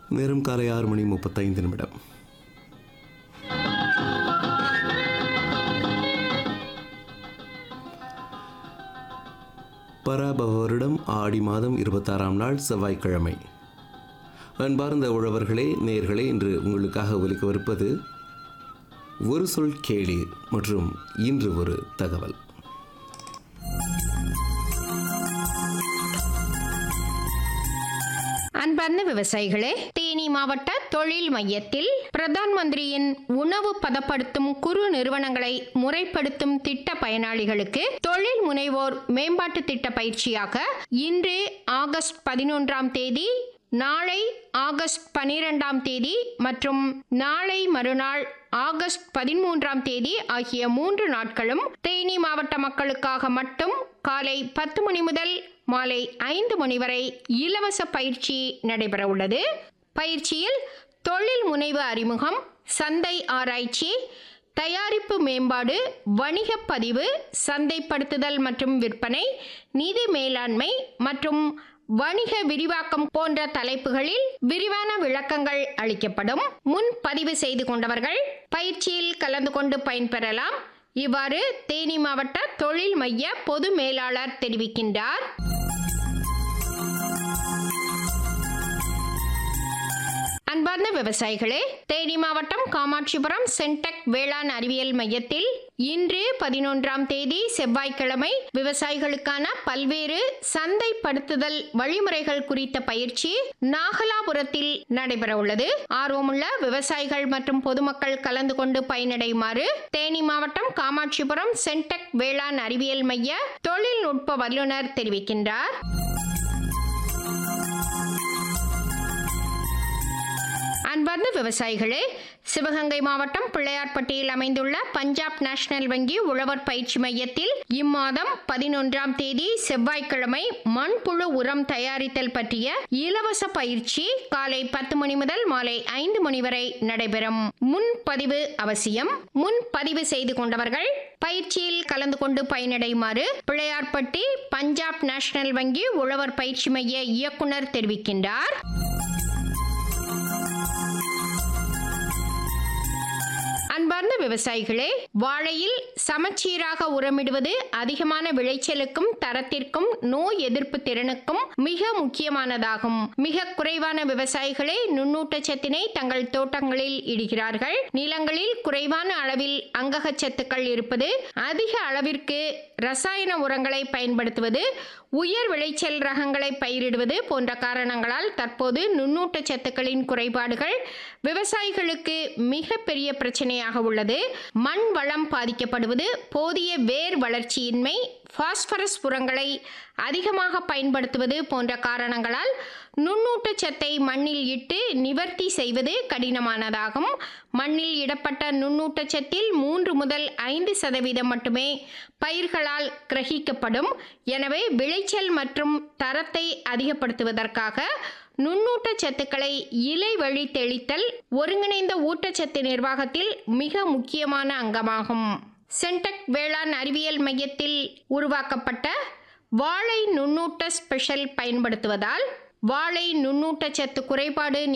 நேரம் காலை ஆறு மணி முப்பத்தைந்து நிமிடம் பராபவ வருடம் ஆடி மாதம் இருபத்தாறாம் நாள் செவ்வாய்க்கிழமை அன்பார்ந்த உழவர்களே நேர்களே இன்று உங்களுக்காக ஒலிக்கவிருப்பது ஒரு சொல் கேளீர் மற்றும் இன்று ஒரு தகவல் அன்பார்ந்த விவசாயிகளே தேனி மாவட்ட தொழில் மையத்தில் பிரதான் மந்திரியின் உணவு பதப்படுத்தும் குறு நிறுவனங்களை முறைப்படுத்தும் திட்ட பயனாளிகளுக்கு தொழில் முனைவோர் மேம்பாட்டு திட்ட பயிற்சியாக இன்று ஆகஸ்ட் பதினொன்றாம் தேதி நாளை ஆகஸ்ட் பனிரெண்டாம் தேதி மற்றும் நாளை மறுநாள் ஆகஸ்ட் பதிமூன்றாம் தேதி ஆகிய மூன்று நாட்களும் தேனி மாவட்ட மக்களுக்காக மட்டும் காலை பத்து மணி முதல் மாலை ஐந்து மணி வரை இலவச பயிற்சி நடைபெற உள்ளது பயிற்சியில் தொழில் முனைவு அறிமுகம் சந்தை ஆராய்ச்சி தயாரிப்பு மேம்பாடு வணிகப் பதிவு சந்தைப்படுத்துதல் மற்றும் விற்பனை நிதி மேலாண்மை மற்றும் வணிக விரிவாக்கம் போன்ற தலைப்புகளில் விரிவான விளக்கங்கள் அளிக்கப்படும் முன் பதிவு செய்து கொண்டவர்கள் பயிற்சியில் கலந்து கொண்டு பயன்பெறலாம் இவ்வாறு தேனி மாவட்ட தொழில் மைய பொது மேலாளர் தெரிவிக்கின்றார் அன்பார்ந்த விவசாயிகளே தேனி மாவட்டம் காமாட்சிபுரம் சென்டெக் வேளாண் அறிவியல் மையத்தில் இன்று பதினொன்றாம் தேதி செவ்வாய்க்கிழமை விவசாயிகளுக்கான பல்வேறு சந்தைப்படுத்துதல் வழிமுறைகள் குறித்த பயிற்சி நாகலாபுரத்தில் நடைபெற உள்ளது ஆர்வமுள்ள விவசாயிகள் மற்றும் பொதுமக்கள் கலந்து கொண்டு பயனடையுமாறு தேனி மாவட்டம் காமாட்சிபுரம் சென்டெக் வேளாண் அறிவியல் மைய தொழில்நுட்ப வல்லுநர் தெரிவிக்கின்றார் அன்பார்ந்த விவசாயிகளே சிவகங்கை மாவட்டம் பிள்ளையார்பட்டியில் அமைந்துள்ள பஞ்சாப் நேஷனல் வங்கி உழவர் பயிற்சி மையத்தில் இம்மாதம் பதினொன்றாம் தேதி செவ்வாய்க்கிழமை மண்புழு உரம் தயாரித்தல் பற்றிய இலவச பயிற்சி காலை பத்து மணி முதல் மாலை ஐந்து மணி வரை நடைபெறும் முன்பதிவு அவசியம் முன்பதிவு செய்து கொண்டவர்கள் பயிற்சியில் கலந்து கொண்டு பயனடையுமாறு பிள்ளையார்பட்டி பஞ்சாப் நேஷனல் வங்கி உழவர் பயிற்சி மைய இயக்குனர் தெரிவிக்கின்றார் அன்பார்ந்த விவசாயிகளே வாழையில் சமச்சீராக உரமிடுவது அதிகமான விளைச்சலுக்கும் தரத்திற்கும் நோய் எதிர்ப்பு திறனுக்கும் மிக முக்கியமானதாகும் மிக குறைவான விவசாயிகளே நுண்ணூட்டச்சத்தினை தங்கள் தோட்டங்களில் இடுகிறார்கள் நிலங்களில் குறைவான அளவில் அங்ககச்சத்துக்கள் இருப்பது அதிக அளவிற்கு ரசாயன உரங்களை பயன்படுத்துவது உயர் விளைச்சல் ரகங்களை பயிரிடுவது போன்ற காரணங்களால் தற்போது நுண்ணூட்டச்சத்துக்களின் குறைபாடுகள் விவசாயிகளுக்கு மிகப்பெரிய பிரச்சனையாக உள்ளது மண் வளம் பாதிக்கப்படுவது போதிய வேர் வளர்ச்சியின்மை பாஸ்பரஸ் உரங்களை அதிகமாக பயன்படுத்துவது போன்ற காரணங்களால் நுண்ணூட்டச்சத்தை மண்ணில் இட்டு நிவர்த்தி செய்வது கடினமானதாகும் மண்ணில் இடப்பட்ட நுண்ணூட்டச்சத்தில் மூன்று முதல் ஐந்து சதவீதம் மட்டுமே பயிர்களால் கிரகிக்கப்படும் எனவே விளைச்சல் மற்றும் தரத்தை அதிகப்படுத்துவதற்காக நுண்ணூட்ட சத்துக்களை இலை வழி தெளித்தல் ஒருங்கிணைந்த ஊட்டச்சத்து நிர்வாகத்தில் மிக முக்கியமான அங்கமாகும் சென்டெக் வேளாண் அறிவியல் மையத்தில் உருவாக்கப்பட்ட வாழை நுண்ணூட்ட ஸ்பெஷல் பயன்படுத்துவதால் வாழை நுண்ணூட்டச்சத்து குறைபாடு